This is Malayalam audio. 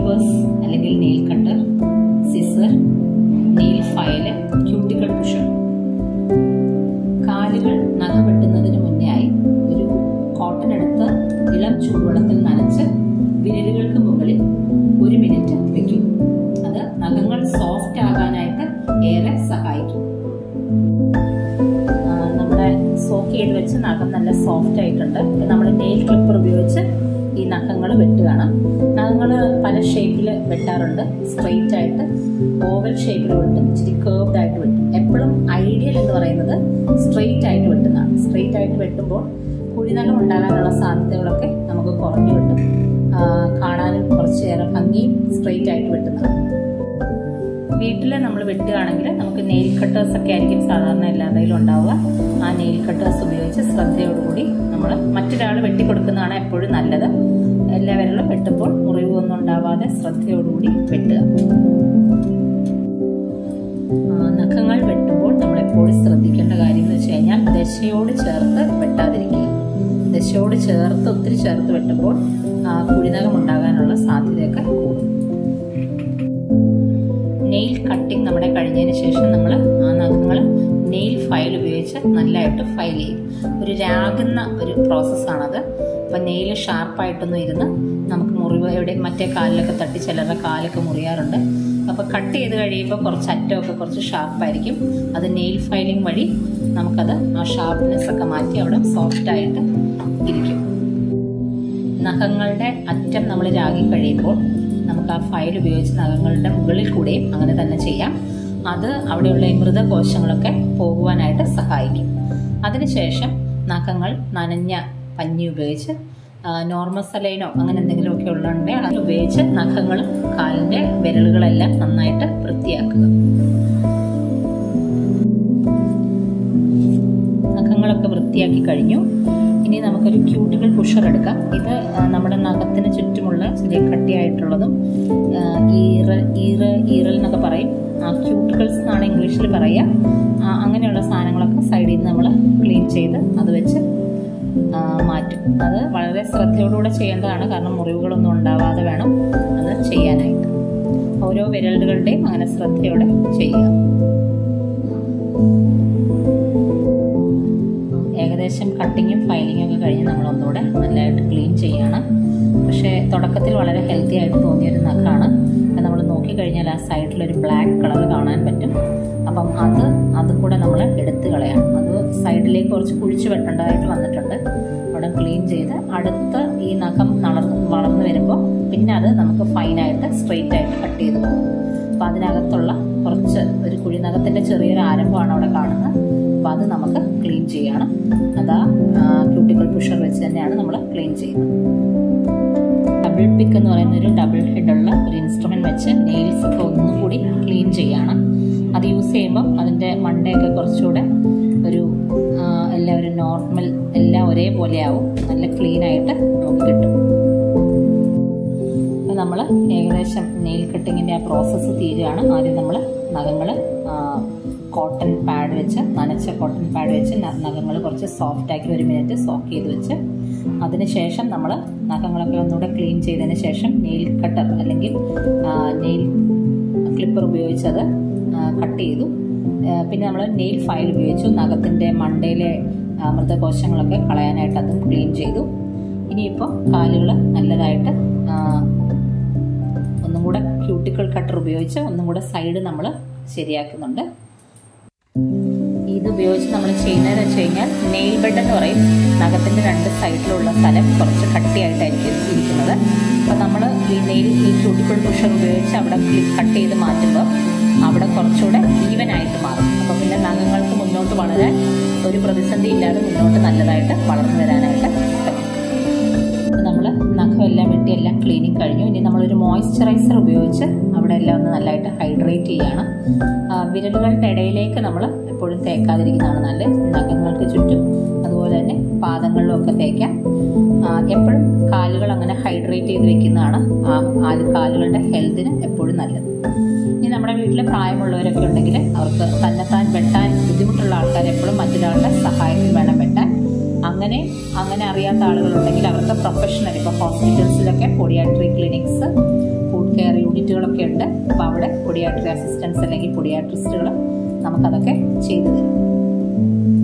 ക്ലിപ്പേഴ്സ് അല്ലെങ്കിൽ nail cutter scissor nail file cuticle pusher കാലുകൾ നഖം വെട്ടുന്നതിന് മുന്നേ ആയി ഒരു കോട്ടൺ എടുത്ത് ഇളം ചൂടുവെള്ളത്തിൽ നനച്ച് വിരലുകൾക്ക് മുകളിൽ ഒരു മിനിറ്റ് വെക്കും അത് നഖങ്ങൾ സോഫ്റ്റ് ആകാനായിട്ട് ഏറെ സഹായിക്കും ആ, നമ്മുടെ സോക്ക് ചെയ്ത് വെച്ച് നഖം നല്ല സോഫ്റ്റ് ആയിട്ടുണ്ട് ഇപ്പം നമ്മൾ നെയിൽ ക്ലിപ്പർ ഉപയോഗിച്ച് ഈ നഖങ്ങൾ വെട്ടുകയാണ് നഖങ്ങൾ പല ഷേപ്പിൽ വെട്ടാറുണ്ട് സ്ട്രെയിറ്റ് ആയിട്ട് ഓവൽ ഷേപ്പിൽ വെട്ടും ഇച്ചിരി കേർവ്ഡ് ആയിട്ട് വെട്ടും എപ്പോഴും ഐഡിയൽ എന്ന് പറയുന്നത് സ്ട്രെയിറ്റ് ആയിട്ട് വെട്ടുന്നതാണ് സ്ട്രെയിറ്റ് ആയിട്ട് വെട്ടുമ്പോൾ കുഴിനഖം ഉണ്ടാകാനുള്ള സാധ്യതകളൊക്കെ നമുക്ക് കുറഞ്ഞു കിട്ടും ആ, കാണാനും കുറച്ചേറെ ഭംഗിയും സ്ട്രെയിറ്റ് ആയിട്ട് വെട്ടുന്നതാണ് വീട്ടിൽ നമ്മൾ വെട്ടുകയാണെങ്കിൽ നമുക്ക് നെയിൽ കട്ടേഴ്സ് ഒക്കെ ആയിരിക്കും സാധാരണ എല്ലാവരുടെയും ഉണ്ടാവുക ആ നെയിൽ കട്ടേഴ്സ് ഉപയോഗിച്ച് ശ്രദ്ധയോടുകൂടി നമ്മൾ മറ്റൊരാൾ വെട്ടിക്കൊടുക്കുന്നതാണ് എപ്പോഴും നല്ലത് എല്ലാവരും വെട്ടുമ്പോൾ മുറിവൊന്നും ഉണ്ടാവാതെ ശ്രദ്ധയോടുകൂടി വെട്ടുക ആ, നഖങ്ങൾ വെട്ടുമ്പോൾ നമ്മൾ എപ്പോഴും ശ്രദ്ധിക്കേണ്ട കാര്യം എന്ന് വെച്ച് കഴിഞ്ഞാൽ ദശയോട് ചേർത്ത് വെട്ടാതിരിക്കുക ദശയോട് ചേർത്ത് ഒത്തിരി ചേർത്ത് വെട്ടുമ്പോൾ ആ, കുഴിനകം ഉണ്ടാകാനുള്ള സാധ്യതയൊക്കെ കൂടും നെയിൽ കട്ടിങ് നമ്മുടെ കഴിഞ്ഞതിന് ശേഷം നമ്മൾ ആ നഖങ്ങൾ നെയിൽ ഫയൽ ഉപയോഗിച്ച് നല്ലതായിട്ട് ഫയൽ ചെയ്യും ഒരു രാകുന്ന ഒരു പ്രോസസ്സാണത് അപ്പം നെയിൽ ഷാർപ്പായിട്ടൊന്നും ഇരുന്ന് നമുക്ക് മുറിവ് എവിടെ മറ്റേ കാലിലൊക്കെ തട്ടി ചിലരുടെ കാലൊക്കെ മുറിയാറുണ്ട് അപ്പോൾ കട്ട് ചെയ്ത് കഴിയുമ്പോൾ കുറച്ച് അറ്റമൊക്കെ കുറച്ച് ഷാർപ്പായിരിക്കും അത് നെയിൽ ഫയലിംഗ് വഴി നമുക്കത് ആ ഷാർപ്നെസ് ഒക്കെ മാറ്റി അവിടെ സോഫ്റ്റായിട്ട് ഇരിക്കും നഖങ്ങളുടെ അറ്റം നമ്മൾ രാഗി കഴിയുമ്പോൾ നമുക്ക് ആ ഫയൽ ഉപയോഗിച്ച് നഖങ്ങളുടെ മുകളിൽ കൂടെയും അങ്ങനെ തന്നെ ചെയ്യാം അത് അവിടെയുള്ള ഈ മൃതകോശങ്ങളൊക്കെ പോകുവാനായിട്ട് സഹായിക്കും അതിനുശേഷം നഖങ്ങൾ നനഞ്ഞ പഞ്ഞി ഉപയോഗിച്ച് നോർമൽ സലൈനോ അങ്ങനെ എന്തെങ്കിലുമൊക്കെ ഉള്ളുണ്ടെങ്കിൽ അത് ഉപയോഗിച്ച് നഖങ്ങളും കാലിൻ്റെ വിരലുകളെല്ലാം നന്നായിട്ട് വൃത്തിയാക്കുക നഖങ്ങളൊക്കെ വൃത്തിയാക്കി കഴിഞ്ഞു ഇനി നമുക്കൊരു ക്യൂട്ടിക്കൽ പുഷർ എടുക്കാം ഇത് ആ, നമ്മുടെ നഖത്തിന് ചുറ്റുമുള്ള ചെറിയ കട്ടിയായിട്ടുള്ളതും ആ, ഈറൽ ഈറ ഈറൽ എന്നൊക്കെ പറയും ക്യൂട്ടിക്കൽസ് എന്നാണ് ഇംഗ്ലീഷിൽ പറയുക ആ, അങ്ങനെയുള്ള സാധനങ്ങളൊക്കെ സൈഡിൽ നിന്ന് നമ്മൾ ക്ലീൻ ചെയ്ത് അത് വെച്ച് ആ, മാറ്റും അത് വളരെ ശ്രദ്ധയോടുകൂടെ ചെയ്യേണ്ടതാണ് കാരണം മുറിവുകളൊന്നും ഉണ്ടാവാതെ വേണം അത് ചെയ്യാനായിട്ട് ഓരോ വിരലുകളുടെയും അങ്ങനെ ശ്രദ്ധയോടെ ചെയ്യുക ഏകദേശം കട്ടിങ്ങും ഫൈലിങ്ങും ഒക്കെ കഴിഞ്ഞ് നമ്മൾ ഒന്നുകൂടെ നല്ലതായിട്ട് ക്ലീൻ ചെയ്യാണ് പക്ഷേ തുടക്കത്തിൽ വളരെ ഹെൽത്തി ആയിട്ട് തോന്നിയൊരു നഖമാണ് അപ്പം നമ്മൾ നോക്കിക്കഴിഞ്ഞാൽ ആ സൈഡിലൊരു ബ്ലാക്ക് കളർ കാണാൻ പറ്റും അപ്പം അത് അതും കൂടെ നമ്മൾ എടുത്ത് കളയണം അത് സൈഡിലേക്ക് കുറച്ച് കുഴിച്ച് വെട്ടേണ്ടതായിട്ട് വന്നിട്ടുണ്ട് അവിടെ ക്ലീൻ ചെയ്ത് അടുത്ത ഈ നഖം വളർന്ന് വളർന്നു വരുമ്പോൾ പിന്നെ അത് നമുക്ക് ഫൈനായിട്ട് സ്ട്രെയിറ്റ് ആയിട്ട് കട്ട് ചെയ്ത് പോകും അപ്പോൾ അതിനകത്തുള്ള കുറച്ച് ഒരു കുഴിനകത്തിൻ്റെ ചെറിയൊരു ആരംഭമാണ് അവിടെ കാണുന്നത് അപ്പോൾ അത് നമുക്ക് ക്ലീൻ ചെയ്യണം അതാ ക്യൂട്ടിക്കൽ പുഷർ വെച്ച് തന്നെയാണ് നമ്മൾ ക്ലീൻ ചെയ്യുന്നത് ഡബിൾ പിക്ക് എന്ന് പറയുന്ന ഒരു ഡബിൾ ഹെഡുള്ള ഒരു ഇൻസ്ട്രുമെന്റ് വെച്ച് നെയിൽസ് ഒക്കെ ഒന്നും കൂടി ക്ലീൻ ചെയ്യണം അത് യൂസ് ചെയ്യുമ്പോൾ അതിൻ്റെ മണ്ടയൊക്കെ കുറച്ചുകൂടെ ഒരു ആ, എല്ലാം ഒരു നോർമൽ എല്ലാം ഒരേപോലെ ആവും നല്ല ക്ലീൻ ആയിട്ട് നമുക്ക് കിട്ടും അപ്പോൾ നമ്മൾ ഏകദേശം നെയിൽ കട്ടിങ്ങിൻ്റെ ആ പ്രോസസ്സ് തീരുകയാണ് ആദ്യം നമ്മൾ നഖങ്ങൾ കോട്ടൺ പാഡ് വെച്ച് നനച്ച കോട്ടൺ പാഡ് വെച്ച് നഖങ്ങൾ കുറച്ച് സോഫ്റ്റ് ആക്കി ഒരു മിനിറ്റ് സോക്ക് ചെയ്ത് വെച്ച് അതിനുശേഷം നമ്മൾ നഖങ്ങളൊക്കെ ഒന്നുകൂടെ ക്ലീൻ ചെയ്തതിന് ശേഷം നെയിൽ കട്ടർ അല്ലെങ്കിൽ നെയിൽ ക്ലിപ്പർ ഉപയോഗിച്ചത് കട്ട് ചെയ്തു ആ, പിന്നെ നമ്മൾ നെയിൽ ഫയൽ ഉപയോഗിച്ചു നഖത്തിൻ്റെ മണ്ടയിലെ ആ, മൃതകോശങ്ങളൊക്കെ കളയാനായിട്ട് അതും ക്ലീൻ ചെയ്തു ഇനിയിപ്പോൾ കാലുകൾ നല്ലതായിട്ട് ആ, ഒന്നും കൂടെ ക്യൂട്ടിക്കൽ കട്ടർ ഉപയോഗിച്ച് ഒന്നും കൂടെ സൈഡ് നമ്മൾ ശരിയാക്കുന്നുണ്ട് ഇത് ഉപയോഗിച്ച് നമ്മൾ ചെയ്യുന്നതെന്ന് വെച്ച് കഴിഞ്ഞാൽ നെയിൽ ബെഡ് എന്ന് പറയും നഖത്തിൻ്റെ രണ്ട് സൈഡിലുള്ള സ്ഥലം കുറച്ച് കട്ടിയായിട്ടായിരിക്കും ഇരിക്കുന്നത് അപ്പോൾ നമ്മൾ ഈ നെയിൽ ഈ ക്യൂട്ടിക്കൽ പുഷർ ഉപയോഗിച്ച് അവിടെ കട്ട് ചെയ്ത് മാറ്റുമ്പോൾ അവിടെ കുറച്ചുകൂടെ ഈവൻ ആയിട്ട് മാറും അപ്പോൾ പിന്നെ നഖങ്ങൾക്ക് മുന്നോട്ട് വളരാൻ ഒരു പ്രതിസന്ധി ഇല്ലാതെ മുന്നോട്ട് നല്ലതായിട്ട് വളർന്നു വരാനായിട്ട് പറ്റും നമ്മൾ നഖമെല്ലാം വെട്ടി എല്ലാം ക്ലീനിങ് കഴിഞ്ഞു ഇനി നമ്മളൊരു മോയ്സ്ചറൈസർ ഉപയോഗിച്ച് അവിടെ എല്ലാം ഒന്ന് നല്ലതായിട്ട് ഹൈഡ്രേറ്റ് ചെയ്യണം ആ, വിരലുകളുടെ ഇടയിലേക്ക് നമ്മൾ എപ്പോഴും തേക്കാതിരിക്കുന്നതാണ് നല്ലത് നഖങ്ങൾക്ക് ചുറ്റും അതുപോലെ തന്നെ പാദങ്ങളിലും ഒക്കെ തേക്കാം ആ, എപ്പോഴും കാലുകൾ അങ്ങനെ ഹൈഡ്രേറ്റ് ചെയ്ത് വെക്കുന്നതാണ് ആ ആ- കാലുകളുടെ ഹെൽത്തിന് എപ്പോഴും നല്ലത് ഇനി നമ്മുടെ വീട്ടിൽ പ്രായമുള്ളവരൊക്കെ ഉണ്ടെങ്കിൽ അവർക്ക് തന്നെത്താൻ വെട്ടാൻ ബുദ്ധിമുട്ടുള്ള ആൾക്കാർ എപ്പോഴും മറ്റൊരാളുടെ സഹായത്തിന് വേണം വെട്ടാൻ അങ്ങനെ അങ്ങനെ അറിയാത്ത ആളുകളുണ്ടെങ്കിൽ അവർക്ക് പ്രൊഫഷണൽ ഇപ്പോൾ ഹോസ്പിറ്റൽസിലൊക്കെ പോഡിയാട്രി ക്ലിനിക്സ് ഫുഡ് കെയർ യൂണിറ്റുകളൊക്കെ ഉണ്ട് അപ്പോൾ അവിടെ പൊടിയാട്രി അസിസ്റ്റൻസ് അല്ലെങ്കിൽ പൊടിയാട്രിസ്റ്റുകൾ നമുക്കതൊക്കെ ചെയ്തു തരും